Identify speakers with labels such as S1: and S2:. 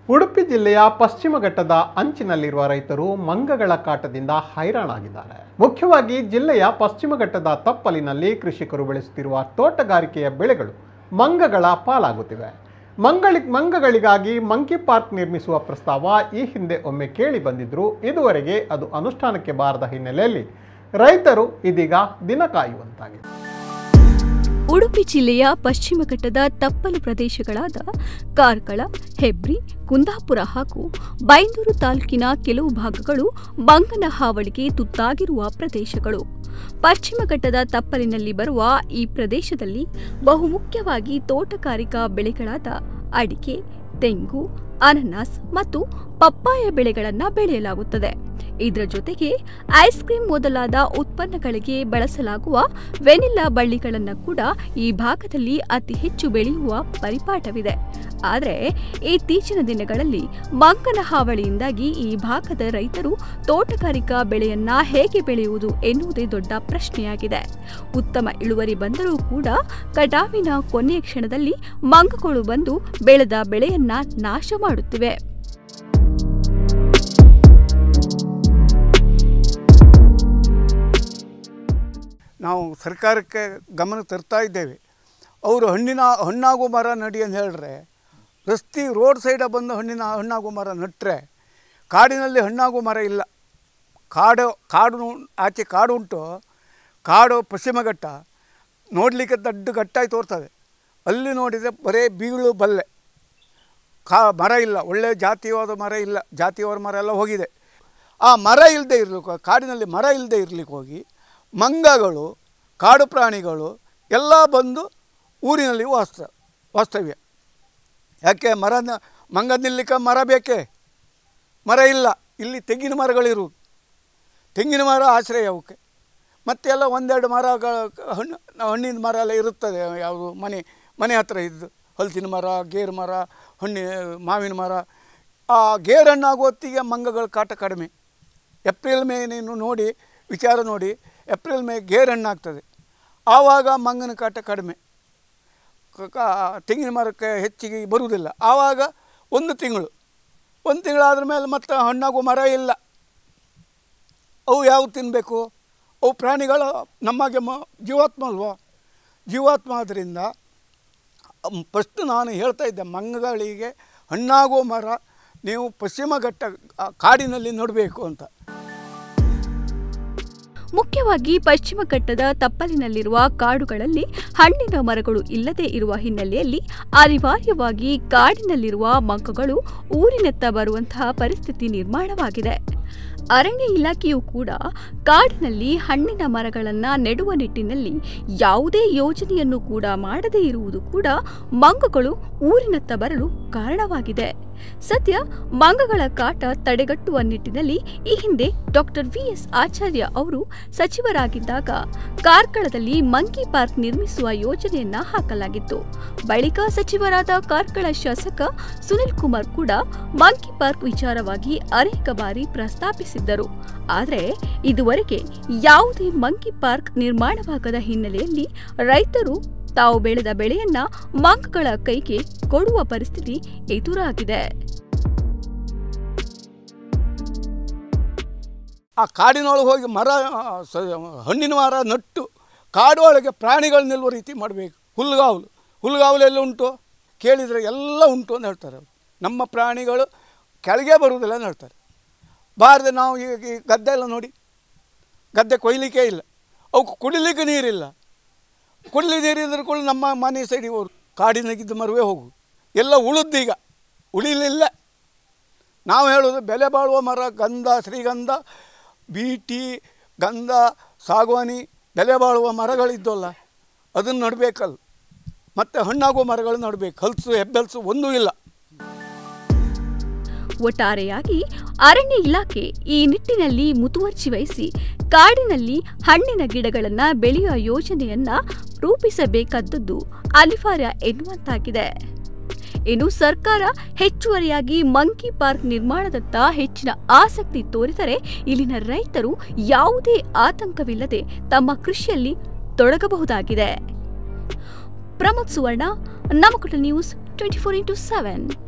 S1: ಉಡುಪಿ ಜಿಲ್ಲೆಯ ಪಶ್ಚಿಮ ಘಟ್ಟದ ಅಂಚಿನಲ್ಲಿರುವ ರೈತರು ಮಂಗಗಳ ಕಾಟದಿಂದ ಹೈರಾಣಾಗಿದ್ದಾರೆ ಮುಖ್ಯವಾಗಿ ಜಿಲ್ಲೆಯ ಪಶ್ಚಿಮ ಘಟ್ಟದ ತಪ್ಪಲಿನಲ್ಲಿ ಕೃಷಿಕರು ಬೆಳೆಸುತ್ತಿರುವ ತೋಟಗಾರಿಕೆಯ ಬೆಳೆಗಳು ಮಂಗಗಳ ಪಾಲಾಗುತ್ತಿವೆ ಮಂಗಳಿ ಮಂಗಗಳಿಗಾಗಿ ಮಂಕಿ ಪಾರ್ಕ್ ನಿರ್ಮಿಸುವ ಪ್ರಸ್ತಾವ ಈ ಹಿಂದೆ ಒಮ್ಮೆ ಕೇಳಿ ಬಂದಿದ್ರು ಇದುವರೆಗೆ ಅದು ಅನುಷ್ಠಾನಕ್ಕೆ ಬಾರದ ಹಿನ್ನೆಲೆಯಲ್ಲಿ ರೈತರು ಇದೀಗ ದಿನ ಕಾಯುವಂತಾಗಿದೆ
S2: ಉಡುಪಿ ಜಿಲ್ಲೆಯ ಪಶ್ಚಿಮ ಘಟ್ಟದ ತಪ್ಪಲು ಪ್ರದೇಶಗಳಾದ ಕಾರ್ಕಳ ಹೆಬ್ರಿ ಕುಂದಾಪುರ ಹಾಗೂ ಬೈಂದೂರು ತಾಲೂಕಿನ ಕೆಲವು ಭಾಗಗಳು ಮಂಗನ ಹಾವಳಿಗೆ ತುತ್ತಾಗಿರುವ ಪ್ರದೇಶಗಳು ಪಶ್ಚಿಮ ಘಟ್ಟದ ತಪ್ಪಲಿನಲ್ಲಿ ಬರುವ ಈ ಪ್ರದೇಶದಲ್ಲಿ ಬಹುಮುಖ್ಯವಾಗಿ ತೋಟಗಾರಿಕಾ ಬೆಳೆಗಳಾದ ಅಡಿಕೆ ತೆಂಗು ಅನನಾಸ್ ಮತ್ತು ಪಪ್ಪಾಯ ಬೆಳೆಗಳನ್ನು ಬೆಳೆಯಲಾಗುತ್ತದೆ ಇದರ ಜೊತೆಗೆ ಐಸ್ ಕ್ರೀಂ ಮೊದಲಾದ ಉತ್ಪನ್ನಗಳಿಗೆ ಬಳಸಲಾಗುವ ವೆನಿಲ್ಲಾ ಬಳ್ಳಿಗಳನ್ನು ಕೂಡ ಈ ಭಾಗದಲ್ಲಿ ಅತಿ ಹೆಚ್ಚು ಬೆಳೆಯುವ ಪರಿಪಾಠವಿದೆ ಆದರೆ ಇತ್ತೀಚಿನ ದಿನಗಳಲ್ಲಿ ಮಂಗನ ಹಾವಳಿಯಿಂದಾಗಿ ಈ ಭಾಗದ ರೈತರು ತೋಟಗಾರಿಕಾ ಬೆಳೆಯನ್ನ ಹೇಗೆ ಬೆಳೆಯುವುದು ಎನ್ನುವುದೇ ದೊಡ್ಡ ಪ್ರಶ್ನೆಯಾಗಿದೆ ಉತ್ತಮ ಇಳುವರಿ ಬಂದರೂ ಕೂಡ ಕಟಾವಿನ ಕೊನೆಯ ಕ್ಷಣದಲ್ಲಿ ಮಂಗಗಳು ಬಂದು ಬೆಳೆದ ಬೆಳೆಯನ್ನ ನಾಶ ಮಾಡುತ್ತಿವೆ
S3: ನಾವು ಸರ್ಕಾರಕ್ಕೆ ಗಮನ ತರ್ತಾ ಇದ್ದೇವೆ ಅವರು ಹಣ್ಣಿನ ಹಣ್ಣಾಗೋ ಮರ ನಡಿ ಅಂತ ಹೇಳಿದ್ರೆ ರಸ್ತೆ ರೋಡ್ ಸೈಡ ಬಂದು ಹಣ್ಣಿನ ಹಣ್ಣಾಗೋ ಮರ ನೆಟ್ಟರೆ ಕಾಡಿನಲ್ಲಿ ಹಣ್ಣಾಗೋ ಮರ ಇಲ್ಲ ಕಾಡು ಕಾಡು ಆಚೆ ಕಾಡು ಉಂಟು ಕಾಡು ಪಶ್ಚಿಮ ಘಟ್ಟ ನೋಡಲಿಕ್ಕೆ ದೊಡ್ಡ ಘಟ್ಟಾಗಿ ತೋರ್ತದೆ ಅಲ್ಲಿ ನೋಡಿದರೆ ಬರೇ ಬೀಳು ಬಲ್ಲೆ ಕಾ ಮರ ಇಲ್ಲ ಒಳ್ಳೆಯ ಜಾತಿವಾದ ಮರ ಇಲ್ಲ ಜಾತಿವಾದ ಮರ ಎಲ್ಲ ಹೋಗಿದೆ ಆ ಮರ ಇಲ್ಲದೆ ಇರಲಿಕ್ಕೆ ಕಾಡಿನಲ್ಲಿ ಮರ ಇಲ್ಲದೆ ಇರಲಿಕ್ಕೆ ಹೋಗಿ ಮಂಗಗಳು ಕಾಡು ಪ್ರಾಣಿಗಳು ಎಲ್ಲ ಬಂದು ಊರಿನಲ್ಲಿ ವಾಸ್ತ ವಾಸ್ತವ್ಯ ಯಾಕೆ ಮರ ಮಂಗ ನಿಲ್ಲಕ್ಕೆ ಮರ ಬೇಕೇ ಮರ ಇಲ್ಲ ಇಲ್ಲಿ ತೆಂಗಿನ ಮರಗಳಿರುವುದು ತೆಂಗಿನ ಮರ ಆಶ್ರಯ ಅವಕ್ಕೆ ಮತ್ತೆ ಎಲ್ಲ ಒಂದೆರಡು ಮರಗಳ ಹಣ್ಣು ಹಣ್ಣಿನ ಮರ ಎಲ್ಲ ಇರುತ್ತದೆ ಯಾವುದು ಮನೆ ಮನೆ ಹತ್ತಿರ ಇದ್ದು ಹಲಸಿನ ಮರ ಗೇರು ಮರ ಹಣ್ಣಿ ಮಾವಿನ ಮರ ಆ ಗೇರು ಹಣ್ಣಾಗೋ ಹೊತ್ತಿಗೆ ಮಂಗಗಳ ಕಾಟ ಕಡಿಮೆ ಏಪ್ರಿಲ್ ಮೇ ನೀನು ನೋಡಿ ವಿಚಾರ ನೋಡಿ ಏಪ್ರಿಲ್ ಮೇ ಗೇರು ಹಣ್ಣಾಗ್ತದೆ ಆವಾಗ ಮಂಗನ ಕಾಟ ಕಡಿಮೆ ಕ- ಕ- ತೆಂಗಿನ ಮರಕ್ಕೆ ಹೆಚ್ಚಿಗೆ ಬರುವುದಿಲ್ಲ ಆವಾಗ ಒಂದು ತಿಂಗಳು ಒಂದು ತಿಂಗಳಾದ ಮೇಲೆ ಮತ್ತೆ ಹಣ್ಣಾಗೋ ಮರ ಇಲ್ಲ ಅವು ಯಾವ್ದು ತಿನ್ನಬೇಕು ಅವು ಪ್ರಾಣಿಗಳು ನಮಗೆ ಮ ಜೀವಾತ್ಮ ಅಲ್ವಾ ಜೀವಾತ್ಮ ಆದ್ದರಿಂದ ಫಸ್ಟ್ ನಾನು ಹೇಳ್ತಾ ಇದ್ದೆ ಮಂಗಗಳಿಗೆ ಹಣ್ಣಾಗೋ ಮರ ನೀವು ಪಶ್ಚಿಮ ಘಟ್ಟ ಆ ಕಾಡಿನಲ್ಲಿ ನೆಡಬೇಕು ಅಂತ
S2: ಮುಖ್ಯವಾಗಿ ಪಶ್ಚಿಮ ಘಟ್ಟದ ತಪ್ಪಲಿನಲ್ಲಿರುವ ಕಾಡುಗಳಲ್ಲಿ ಹಣ್ಣಿನ ಮರಗಳು ಇಲ್ಲದೆ ಇರುವ ಹಿನ್ನೆಲೆಯಲ್ಲಿ ಅನಿವಾರ್ಯವಾಗಿ ಕಾಡಿನಲ್ಲಿರುವ ಮಂಗಗಳು ಊರಿನತ್ತ ಬರುವಂತಹ ಪರಿಸ್ಥಿತಿ ನಿರ್ಮಾಣವಾಗಿದೆ ಅರಣ್ಯ ಇಲಾಖೆಯು ಕೂಡ ಕಾಡಿನಲ್ಲಿ ಹಣ್ಣಿನ ಮರಗಳನ್ನು ನೆಡುವ ನಿಟ್ಟಿನಲ್ಲಿ ಯಾವುದೇ ಯೋಜನೆಯನ್ನು ಕೂಡ ಮಾಡದೇ ಇರುವುದು ಕೂಡ ಮಂಗಗಳು ಊರಿನತ್ತ ಬರಲು ಕಾರಣವಾಗಿದೆ ಸದ್ಯ ಮಂಗಗಳ ಕಾಟ ತಡೆಗಟ್ಟುವ ನಿಟ್ಟಿನಲ್ಲಿ ಈ ಹಿಂದೆ ಡಾಕ್ಟರ್ ವಿ ಎಸ್ ಆಚಾರ್ಯ ಅವರು ಸಚಿವರಾಗಿದ್ದಾಗ ಕಾರ್ಕಳದಲ್ಲಿ ಮಂಕಿ ಪಾರ್ಕ್ ನಿರ್ಮಿಸುವ ಯೋಜನೆಯನ್ನ ಹಾಕಲಾಗಿತ್ತು ಬಳಿಕ ಸಚಿವರಾದ ಕಾರ್ಕಳ ಶಾಸಕ ಸುನಿಲ್ ಕುಮಾರ್ ಕೂಡ ಮಂಕಿ ಪಾರ್ಕ್ ವಿಚಾರವಾಗಿ ಅನೇಕ ಬಾರಿ ಪ್ರಸ್ತಾಪಿಸಿದ್ದರು ಆದರೆ ಇದುವರೆಗೆ ಯಾವುದೇ ಮಂಕಿ ಪಾರ್ಕ್ ನಿರ್ಮಾಣವಾಗದ ಹಿನ್ನೆಲೆಯಲ್ಲಿ ರೈತರು ತಾವು ಬೆಳೆದ ಬೆಳೆಯನ್ನ ಮಂಗಗಳ ಕೈಗೆ ಕೊಡುವ ಪರಿಸ್ಥಿತಿ ಎದುರಾಗಿದೆ
S3: ಆ ಕಾಡಿನೊಳಗೆ ಹೋಗಿ ಮರ ಆ, ಸ ಹಣ್ಣಿನ ಮರ ನಟ್ಟು ಕಾಡು ಒಳಗೆ ಪ್ರಾಣಿಗಳು ನಿಲ್ಲುವ ರೀತಿ ಮಾಡಬೇಕು ಹುಲ್ಗಾವಲು ಹುಲ್ಗಾವಲು ಎಲ್ಲ ಉಂಟು ಕೇಳಿದರೆ ಎಲ್ಲ ಉಂಟು ಅಂತ ಹೇಳ್ತಾರೆ ಅವ್ರು. ನಮ್ಮ ಪ್ರಾಣಿಗಳು ಕೆಳಗೆ ಬರುವುದಿಲ್ಲ ಅಂತ ಹೇಳ್ತಾರೆ ಬಾರದೆ ನಾವು ಈಗ ಈ ಗದ್ದೆ ಎಲ್ಲ ನೋಡಿ ಗದ್ದೆ ಕೊಯ್ಲಿಕ್ಕೆ ಇಲ್ಲ ಅವಕ್ಕೆ ಕುಡಿಲಿಕ್ಕೆ ನೀರಿಲ್ಲ ಕುಡಿಲಿ ನೀರಿದ್ರೆ ಕೂಡ ನಮ್ಮ ಮನೆ ಸೈಡಿಗೆ ಹೋರು ಕಾಡಿನಾಗಿದ್ದ ಮರವೇ ಹೋಗು ಎಲ್ಲ ಉಳಿದೀಗ ಉಳಿಲಿಲ್ಲ ನಾವು ಹೇಳೋದು ಬೆಲೆ ಬಾಳುವ ಮರ ಗಂಧ ಶ್ರೀಗಂಧ ಬೀಟಿ ಗಂಧ ಸಾಗವಾನಿ ಬೆಲೆ ಬಾಳುವ ಮರಗಳಿದ್ದಲ್ಲ ಅದನ್ನು ನಡಬೇಕಲ್ಲ ಮತ್ತು ಹಣ್ಣಾಗುವ ಮರಗಳು ನಡಬೇಕು ಹಲಸು ಹೆಬ್ಬೆಲ್ಸು ಒಂದೂ ಇಲ್ಲ
S2: ಒಟ್ಟಾರೆಯಾಗಿ ಅರಣ್ಯ ಇಲಾಖೆ ಈ ನಿಟ್ಟಿನಲ್ಲಿ ಮುತುವರ್ಜಿ ವಹಿಸಿ ಕಾಡಿನಲ್ಲಿ ಹಣ್ಣಿನ ಗಿಡಗಳನ್ನ ಬೆಳೆಯುವ ಯೋಜನೆಯನ್ನ ರೂಪಿಸಬೇಕಾದದ್ದು ಅನಿವಾರ್ಯ ಎನ್ನುವಂತಾಗಿದೆ ಇನ್ನು ಸರ್ಕಾರ ಹೆಚ್ಚುವರಿಯಾಗಿ ಮಂಕಿ ಪಾರ್ಕ್ ನಿರ್ಮಾಣದತ್ತ ಹೆಚ್ಚಿನ ಆಸಕ್ತಿ ತೋರಿದರೆ ಇಲ್ಲಿನ ರೈತರು ಯಾವುದೇ ಆತಂಕವಿಲ್ಲದೆ ತಮ್ಮ ಕೃಷಿಯಲ್ಲಿ ತೊಡಗಬಹುದಾಗಿದೆ ಪ್ರಮೋದ್ ಸುವರ್ಣ ನಮಕುಟ news twenty four into seven